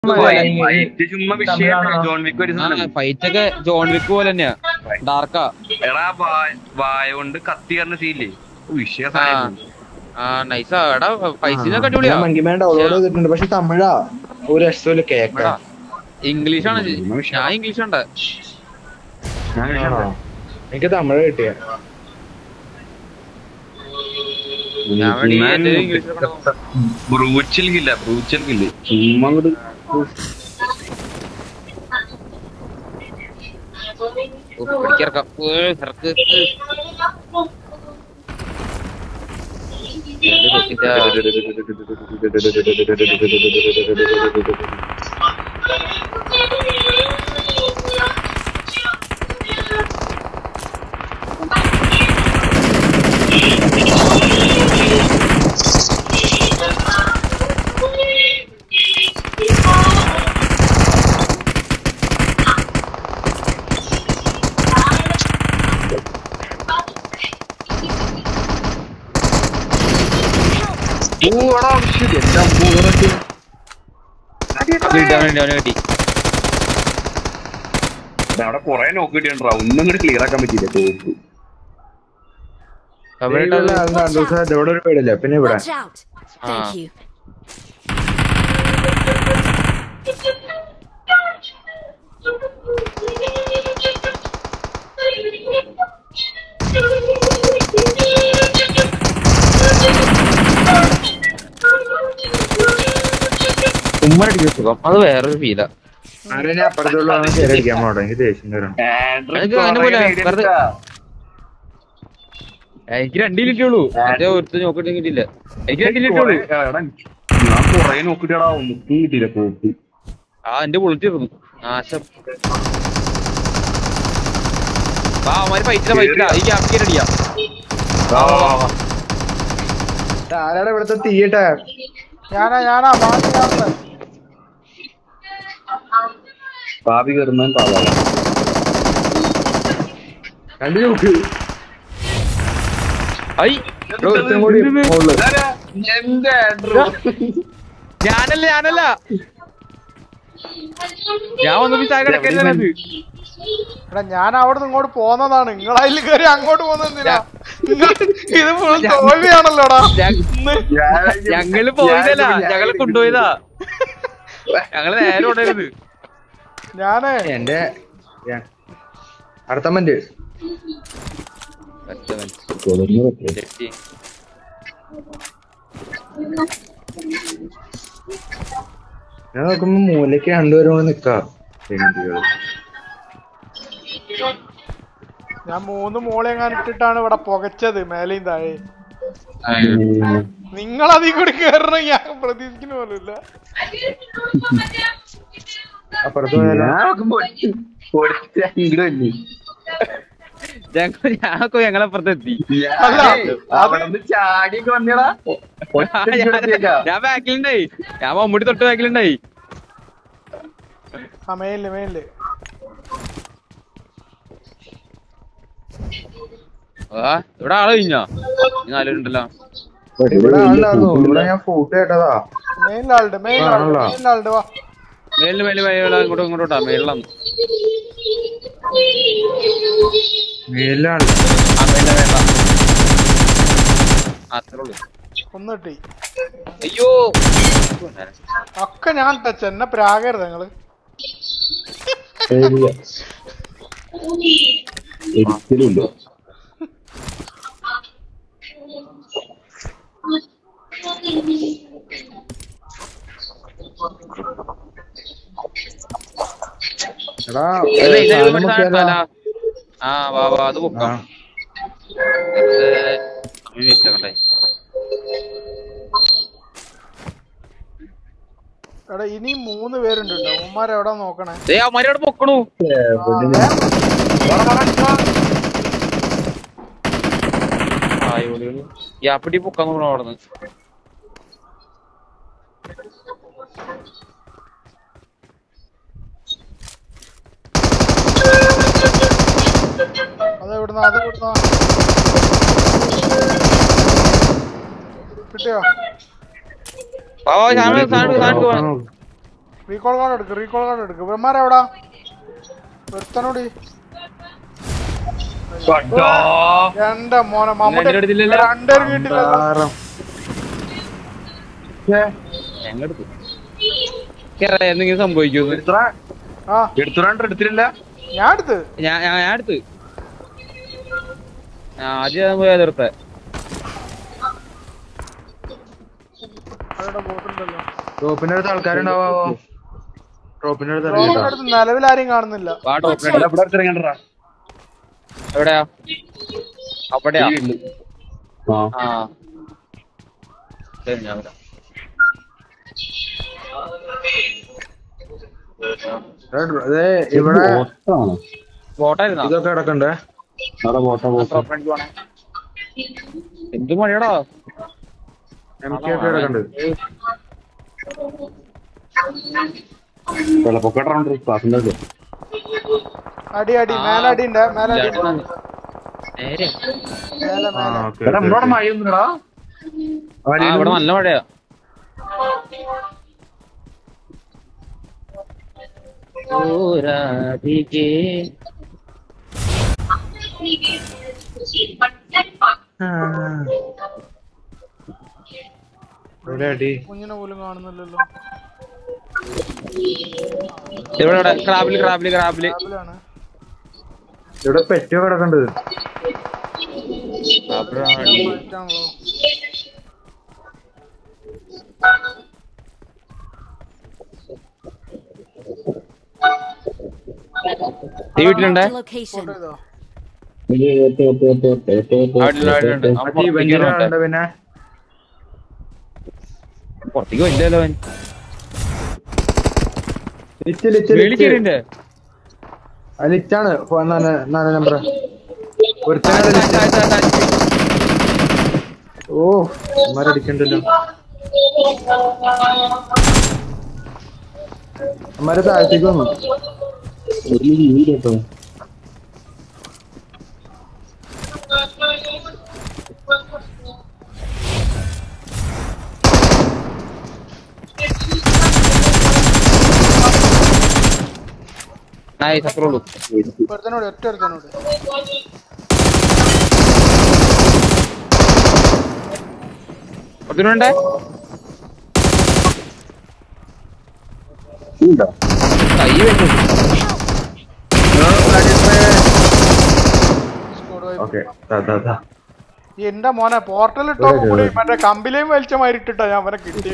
Fight ചുമ്മാ വിഷയമാണ് John Wick ഒരു സാധനം ഫൈറ്റ് ഒക്കെ ജോൺ വിക്ക് പോലെ തന്നെയാ ഡാർക്കാ എടാ വായ- വായ കൊണ്ട് കത്തി കയറുന്ന സീല്ലേ വിഷയ സാധനം ആ നൈസാ എടാ ഫൈറ്റിനൊക്കെ അടിപൊളിയാ ഞാൻ മങ്കിമാൻ ഡൗൺലോഡ് ചെയ്തിട്ടുണ്ട് പക്ഷെ തമിഴാ ഒരു രസമില്ല കേക്കാം ഇംഗ്ലീഷാണ് ഞാൻ ഇംഗ്ലീഷ് ഉണ്ട് ഞാൻ വിഷയം എനിക്ക് തമിഴ് കിട്ടിയ ഞാൻ വേണ്ടി എന്റെ ഇംഗ്ലീഷ് ബ്രൂച്ചൽ കില്ല ബ്രൂച്ചൽ കില്ല ചുമ്മാ അങ്ങോട്ട് പിടിക്കിറക്കാം ഇറക്ക് കിട്ടാൻ വേണ്ടി അവനെ കിട്ടി അവിടെ കൊറേ നോക്ക് കിട്ടിയിട്ടുണ്ടാ ഒന്നും കൂടി ക്ലിയർ ആക്കാൻ പറ്റിയില്ല തോപ്പ് തമിഴ് ഇവിടെ ഒരു പേടില്ല പിന്നെ ഇവിടെ Watch out! Thank Ah. you. ഉമ്മ അടിക്കുന്ന സുഖം അത് വേറൊരു ഫീലാ ആരെ ഞാൻ അപ്പുറത്തുള്ള കയറി അടിക്കാൻ പോകട്ടോ എനിക്ക് ദേഷ്യം വരണം എനിക്ക് അതിനെ പോലെ വെറുതെ എനിക്ക് രണ്ടേ കിട്ടിയുള്ളൂ മറ്റേ ഒരുത്ത നോക്കിട്ട് കിട്ടിയില്ല എനിക്ക് രണ്ടേ കിട്ടിയുള്ളൂ ഞാൻ കൊറേ നോക്കിട്ടാടാ ഒന്നും കിട്ടിയില്ല തോപ്പ് ആ എന്റെ ബുള്ളറ്റ് ഇരുന്നു നാശം ആ അവന്മാര് ഫൈറ്റില്ല ഫൈറ്റില്ല ഈ ക്യാപ്റ്റൻ അടിയാ ആരാടെ ഇവിടുത്തെ തീയട്ടെ ഞാനാ ഞാനാ മാറ്റി ഞാനാ പാവി കയറുന്ന പാവാ കണ്ടു നോക്ക് ഐ ഇവിടെ ഒരുത്തൻ കൂടി മുകളില്. ഞാനല്ല ഞാനല്ല ഞാൻ വന്നപ്പോ ചായ കിടക്കരുത് എടാ ഞാൻ അവിടെ നിന്ന് ഇങ്ങോട്ട് പോന്നതാണ് നിങ്ങൾ അതിൽ കയറി അങ്ങോട്ട് പോകുന്നതിനാ ഇത് ഫുൾ തോൽവിയാണല്ലോടാ ഞങ്ങള് പോയതല്ല ഞങ്ങള് കൊണ്ടുപോയതാ ഞങ്ങള് നേരെ കൊണ്ടുവരുന്നത് ഞാനേ എന്റെ ഞാൻ- അടുത്ത മന്റ് ഞാൻ നോക്കുമ്പോ മൂലയ്ക്ക് രണ്ടുപേരും കൂടെ നിക്കാ പെൺകുട്ടികള്. ഞാൻ മൂന്ന് മോളെങ്ങാൻ ഇട്ടിട്ടാണ് ഇവിടെ പുകച്ചത് മേലെയും താഴെ നിങ്ങൾ അതിൽ കൂടി കയറണ ഞാൻ പ്രതീക്ഷിക്കുന്ന പോലുമില്ല അപ്പുറത്ത് പോയാലോ? ഞങ്ങൾ ഞങ്ങൾക്ക് ഞങ്ങളപ്പുറത്ത് എത്തി അല്ല അത് ചാടിയൊക്കെ വന്നടാ ഞാൻ ബാക്കിലുണ്ടായി ഞാൻ മമ്മൂട്ടി തൊട്ട് ബാക്കിലുണ്ടായി ആ മേലില് മേലില് ആ ഇവിടെ ആള് കഴിഞ്ഞോ ഈ നാലുണ്ടല്ലോ ഇവിടെ ആളുണ്ടായിരുന്നു ഇവിടെ ഞാൻ ഫോട്ടോ കേട്ടതാ മേലിലാളുണ്ട് മേലിലാളുണ്ട് ആണല്ലോ. മേലിലാളുണ്ട് വാ മേലിന് മേലിൽ മേലുള്ള ഇങ്ങോട്ടും ഇങ്ങോട്ടാ മേളിലാണ് മേലാണ് ആ വേണ്ട വേണ്ട അത്രേ ഉള്ളൂ ഒന്ന് കിട്ടി അയ്യോ ഒക്കെ ഞാൻ ടച്ച് എന്നെ പ്രാകരുത് നിങ്ങള് ഒരിക്കലുണ്ടോ എടാ ഇത് ഇത് സാധനം ഇവിടെ നോക്കിയാലോ? സാധനം ആ വാ വാ അത് ആ. പൊക്കാം ഇത് സമയം വെച്ചോട്ടെ എടാ ഇനി മൂന്ന് പേരുണ്ട് കേട്ടോ ഉമ്മാരെ എവിടെ നോക്കണേ ദേ അവന്മാര് അവിടെ പൊക്കണു യാപ്പിട്ടി പൊക്കാൻ നോക്കണു അവിടെ നിന്ന് അത് എവിടുന്ന അത് എവിടുന്ന കിട്ടിയോ വാ വാ സാധനം സാധനം സാധനം നോക്കാം, നോക്കാം. റീകോൾ കാർഡ് എടുക്ക് റീകോൾ കാർഡ് എടുക്ക് ഇവന്മാരെവിടാ ഒരുത്തനോടി കണ്ടോ? എന്റെ മോനെ മമ്മൂട്ടി എന്റെ അടുത്തില്ലല്ലോ? രണ്ടേരും കിട്ടില്ലല്ലോ താരം. ഞങ്ങളെടുത്തു എന്തെങ്കിലും സംഭവിക്കുന്നു എടുത്തടാ. ആ എടുത്തടാണ്ട് എടുത്തില്ല ഞാൻ എടുത്ത് ഞാൻ ഞാൻ ഞാൻ എടുത്ത് ഞാൻ ആദ്യം പോയി അതിർത്തെ അവിടെ ബോട്ടുണ്ടല്ലോ ടോപ്പിന്റെ അടുത്ത് ആൾക്കാരുണ്ടാവോ ടോപ്പിന്റെ അടുത്ത് റോഡിന്റെ അറിയില്ല അടുത്ത് നിലവിലാരും കാണുന്നില്ല വാ ടോപ്പ് ഇവിടെ ഇവിടെ എടുത്തിറങ്ങണ്ടാ എവിടെയാ അവിടെയാ ആ ആ ശരി ഞാൻ വരാം അതെ ഇവിടെ ബോട്ടായിരുന്നാ ഇതൊക്കെ കിടക്കണ്ടേ ഫ്രണ്ട് പോണേ എന്ത് മഴയാടാ എം കെ ഒക്കെ കിടക്കണ്ട് വെള്ളപ്പൊക്കട്ടുണ്ട് ക്ലാസ്സിന്റെ അടി അടി മേലടി ഉണ്ട് മേലടി ഉണ്ട്. നേരെ മേലെ ആ മേലെ ഓക്കെ എടാ നമ്മളവിടെ മഴയൊന്നുമില്ലടാ ആ ഇവിടെ നല്ല മഴയാ ഓരാധികേ ഇവിടെ അടി കുഞ്ഞിനെ പോലും കാണുന്നില്ലല്ലോ ഇവിടെ ഇവിടെ ക്രാബില് ക്രാബില് ക്രാബില് ലാബിലാണ് ഇവിടെ പെറ്റോ കിടക്കണ്ട് ക്രാബിലാണ് ഫൈറ്റാണല്ലോ ഈ വീട്ടിലുണ്ടേ Marked a location. ചെയ്തോ വീട്ടിലുണ്ട് വീട്ടിലുണ്ട് അവൻ ഈ പുറത്തേക്ക് വണ്ടിയിലെ വരട്ടെ. ആളുണ്ട് പിന്നെ പുറത്തേക്ക് വരില്ലല്ലോ അവൻ ലിറ്റ് ലിറ്റ് വീട്ടിൽ ലിറ്റ് കയറിണ്ട് ആ ലിറ്റാണ് ഫോ- നാല് നാല് നമ്പർ ഒരുത്തനാണ് ലിറ്റ് ഓ അമ്മാരടിക്കണ്ടല്ലോ അമ്മാരെ താഴത്തേക്ക് വന്നു നൈസ് അത്രേ ഉള്ളൂ ഒരുത്തനോട് ഒറ്റ ഒരുത്തനോട് ഒരുത്തനുണ്ടേ കൈ വെച്ചു സ്കോഡ് വൈപ്പ്. ഓക്കെ താ ഈ എന്റെ മോനെ പോർട്ടൽ ഇട്ടോ കൂടി മറ്റേ കമ്പിലേയും വലിച്ച മാതിരി ഇട്ടിട്ടാ ഞാൻ അവനെ കിട്ടി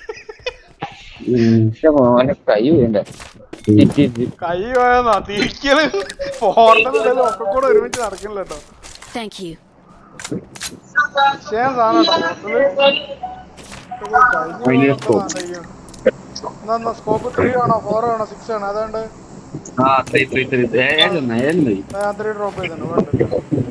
മോനെ കൈ വേണ്ടേ കൈ പോയെന്നാ തിരിക്കല് പോർട്ടൽ ഇടലും ഒക്കെ കൂടെ ഒരുമിച്ച് നടക്കില്ല കേട്ടോ Thank you. വിഷയം സാധനം അതിന് scope. സ്കോപ്പ് ത്രീ ആണോ ഫോർ ആണോ സിക്സ് ആണോ അതുകൊണ്ട് ആ ത്രീ ത്രീ ത്രീ ഏഴൊന്ന് ഏഴൊന്ന് ഞാൻ ത്രീ ഡ്രോപ്പ് ചെയ്തിട്ടുണ്ട്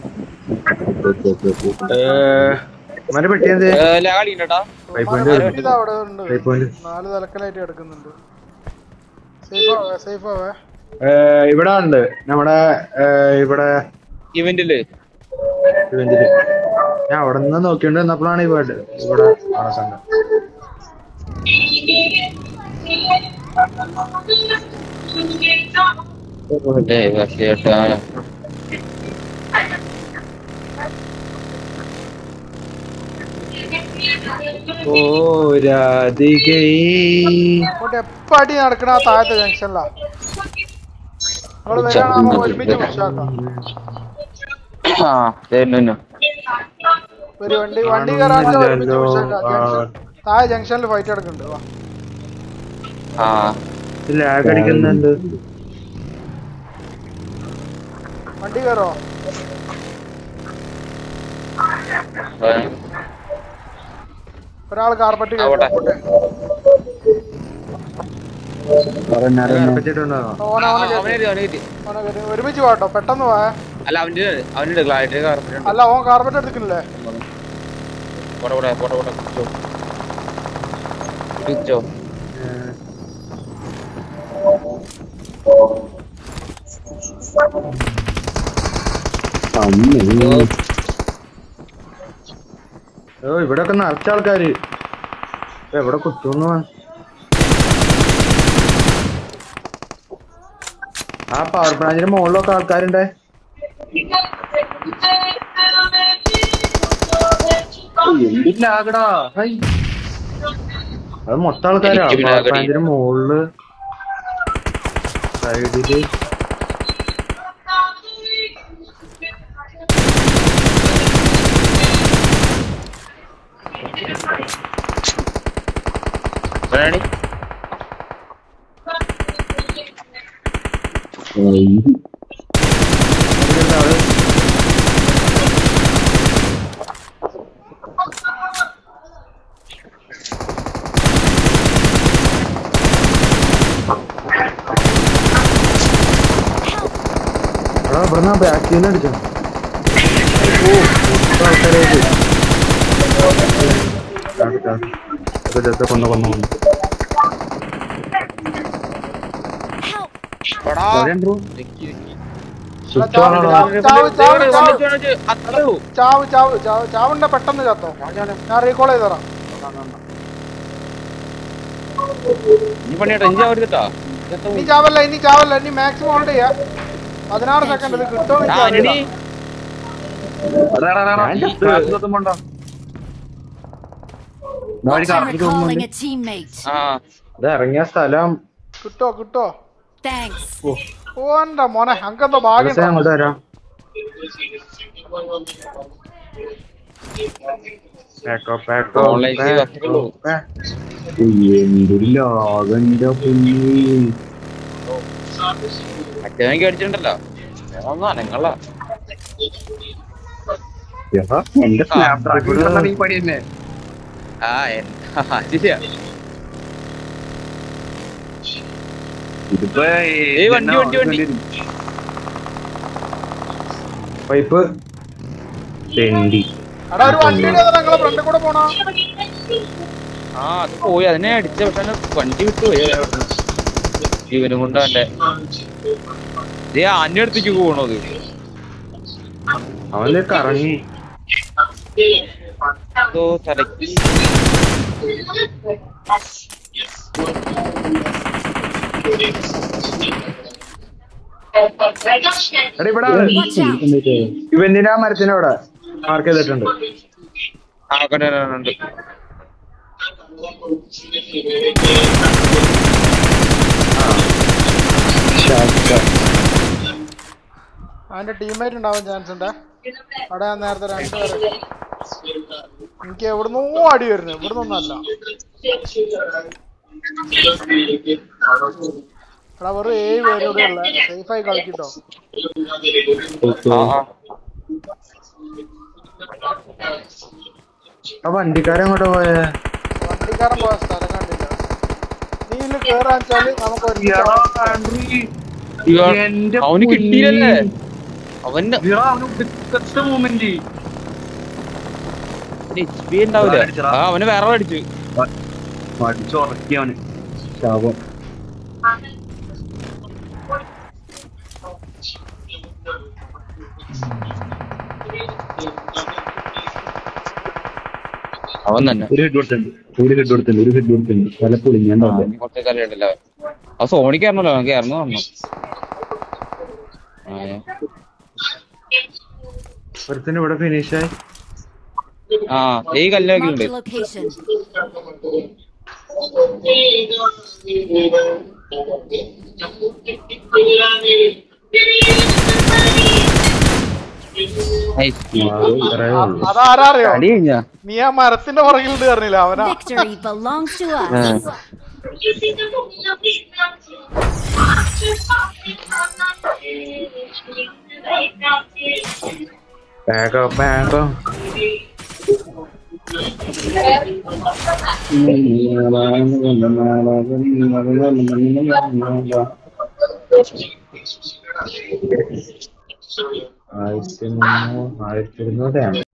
വേണ്ട അമ്മാരെ പെട്ടിയത് ലാളിണ്ടാ ഫൈവ് പോയിന്റ് ഇതാ അവിടെ ഉണ്ട് ഫൈവ് പോയിന്റ് നാല് തലക്കലായിട്ട് കിടക്കുന്നുണ്ട് സേഫ് ആവേ സേഫ് ആവേ ഇവിടെ ഉണ്ട് നമ്മുടെ ഏ, ഇവിടെ ഇവന്റില് ഇവന്റില് ഞാൻ അവിടെ നിന്ന് നോക്കിയോണ്ട് വന്നപ്പോഴാണ് ഇവിടെ ഇവിടെ ആളെ കണ്ടത് ചേട്ടാ ഓ രാധികേ അങ്ങോട്ട് എപ്പ അടി നടക്കണ ആ താഴത്തെ ജംഗ്ഷനിലാ നമ്മള് വരാണ് നമ്മൾ ഒരുമിച്ച് പുഷാക്കാം ആ തരുന്നു ഒരു വണ്ടി വണ്ടി കയറാണ്ട് ഒരുമിച്ച് ആണല്ലോ. പുഷാക്കാം ജംഗ്ഷൻ താഴെ ജംഗ്ഷനിൽ ഫൈറ്റ് നടക്കുന്നുണ്ട് വാ ആ ലാഗ് അടിക്കുന്നുണ്ട് വണ്ടി കയറോ ഒരാൾ കാർപ്പറ്റ് ആവട്ടെ. പറ്റിയിട്ടുണ്ടോ ഓന ഓന കയറ്റി. അവനെ അവനെ കിട്ടി ഓന കയറ്റി. ഒരുമിച്ച് വാട്ടോ പെട്ടെന്ന് വാ അല്ല അവന്റെ അവനുണ്ട് ക്ലാരിറ്റി കാർപ്പറ്റ് അല്ല ഓൻ കാർപ്പറ്റ് എടുക്കുന്നില്ലേ പോട്ടെ പോട്ടെ പോട്ടെ പോട്ടെ പിടിച്ചോ പിടിച്ചോ ഓ ഇവിടെ ഒക്കെ നിറച്ച ആൾക്കാര് ഇപ്പൊ എവിടെ കുത്തുന്നു ആ പവർ പ്ലാന്റിന്റെ മുകളിലൊക്കെ ആൾക്കാരുണ്ടേ എന്തില്ലാകടാ ഹൈ അത് മൊത്തം ആൾക്കാരാ എനിക്ക് പിന്നെ പവർ അകടി. പ്ലാന്റിന്റെ മുകളില് സൈഡില് എവിടെയാണ്? ഇതിലുണ്ട് ആള്. എടാ ഇവിടുന്ന് ബാക്കിൽ നിന്ന് അടിച്ചു ഓ ഇത്ര ആൾക്കാരായിട്ട് ചാടി, ചാടി. ഇതൊക്കെ ജസ്റ്റ് കൊന്നു കൊന്നു കൊന്നു. എടാ. എവിടെയുണ്ട്? നിക്ക് നിക്ക്. സ്വിച്ച് ചാവ്, ഓണാണോ? ചാവ്, ചാവ്, ചാവ്, ഇവിടെ ചാവ്. വന്നിട്ട് വന്നിട്ട് അത്രേ ഉള്ളൂ. ചാവ് ചാവ് ചാവ് ചാവുണ്ട പെട്ടെന്ന് ചത്തോ ഞാൻ റീകോൾ ചെയ്ത് തരാം ഇനി പണിയാട്ടോ ഇഞ്ചി ആവരുതട്ടാ ഇനി ചാവല്ല ഇനി ചാവല്ല ഇനി മാക്സിമം ഹോൾഡ് ചെയ്യാ പതിനാറ് സെക്കൻഡ് ഇത് കിട്ടുമോ ആ, എനിക്ക് ആന്റണി, അറിയില്ല. എടാ, എടാ, എടാ, ഞാൻ ഇത് ഇതൊന്നും വേണ്ട. ദാ ഒരു Watch I'm കറക്റ്റ് recalling തോന്നുന്നുണ്ട്. a teammate. ആ ഇത് ഇറങ്ങിയ സ്ഥലം കിട്ടോ കിട്ടോ Thanks. ഓന്റെ മോനെ അങ്കെന്തോ ഭാഗ്യം ദിവസം അങ്ങോട്ട് വരാം പാക്കോ പാക്കോ Online save അത്രേ ഉള്ളൂ. എന്തൊരു ലാഗന്റെ പൊന്നേ. മറ്റേവൻ അടിച്ചിട്ടുണ്ടല്ലോ ഒന്നും അനങ്ങള എടാ, എന്റെ സ്നാപ്ഡ്രാഗൺ കണ്ടാ ഈ പണി തന്നെ ആ എൻ- ആ, ശരിയാ ഇതിപ്പോ ഏയ് വണ്ടി, വണ്ടി, വണ്ടി. പൈപ്പ് തെണ്ടി എടാ ഒരു വണ്ടി ഞങ്ങളെ ഫ്രണ്ടിൽ കൂടെ പോണോ ആ അത് പോയി അതിനെ അടിച്ച പക്ഷെ അവന് വണ്ടി വിട്ടു പോയി അവിടുന്ന്. ജീവനും കൊണ്ട് അവന്റെ ദേ അന്യ അടുത്തേക്ക് പോകണത് അവന് കറങ്ങി എന്തോ തലക്ക് എടാ ഇവിടെ ആള്. Watch out. ഇവന്റിന്റെ ആ മരത്തിന്റെ അവിടെ മാർക്ക് ചെയ്തിട്ടുണ്ട് ആ കണ്ടു കണ്ടു അവന്റെ ടീമേറ്റ് ഉണ്ടാവാൻ ചാൻസ് ഉണ്ട് അവിടെ ഞാൻ നേരത്തെ രണ്ടുപേരെ എനിക്ക് എവിടുന്നോ അടി വരുന്നു ഇവിടുന്നൊന്നല്ല എടാ വെറും ഏഴ് പേരോടെ ഉള്ള സേഫായി കളിക്കിട്ടോ ആ ആ ആ വണ്ടിക്കാരൻ അങ്ങോട്ട് പോയേ വണ്ടിക്കാരൻ പോയ സ്ഥലം കണ്ടില്ല നീ ഇതിൽ കേറാൻ വെച്ചാല് നമുക്ക് ഒരുമിച്ച് എടാ, ആവാം. ആൻഡ്രി, ഇയാൾ- എന്റെ അവന് പൊന്നേ. കിട്ടിയില്ലല്ലേ അവന്റെ എടാ, അവന് ഒടുക്കത്തെ മൂമെന്റ് എച്ച് പി ഉണ്ടാവില്ല അടിച്ചെടാ. ആ അവന് വേറെ അടിച്ചു പഠിച്ചുറക്കി അവന് ശാപം അവൻ തന്നെ ഒരു ഹെഡ് കൊടുത്തിട്ടുണ്ട് ഒരു ഹെഡ് കൊടുത്തിട്ടുണ്ട് ഒരു ഹെഡ് കൊടുത്തിട്ടുണ്ട് തല പൊളിഞ്ഞാൻ ആ, ഇനി കുറച്ച് കളി ഉണ്ടല്ലോ അവൻ. ആ സോണി കയറണല്ലോ അവൻ കയറന്നു പറഞ്ഞു ആ, ഏ. ഒരുത്തിന് ഇവിടെ ഫിനിഷ് ആയി ആ ഈ കല്ലിലൊക്കെ Marked ഉണ്ട് a location. ഐ, ഇത്രേ ഉള്ളൂ. അതാരാ അറിയോ കളി കഴിഞ്ഞാ നീ ആ മരത്തിന്റെ പുറകിലുണ്ട് പറഞ്ഞില്ല അവനാ Victory belongs to us. ആ. പാക്കോ പാക്കോ ആയിരത്തി മുന്നൂറ് ആയിരത്തി ഇരുന്നൂറ്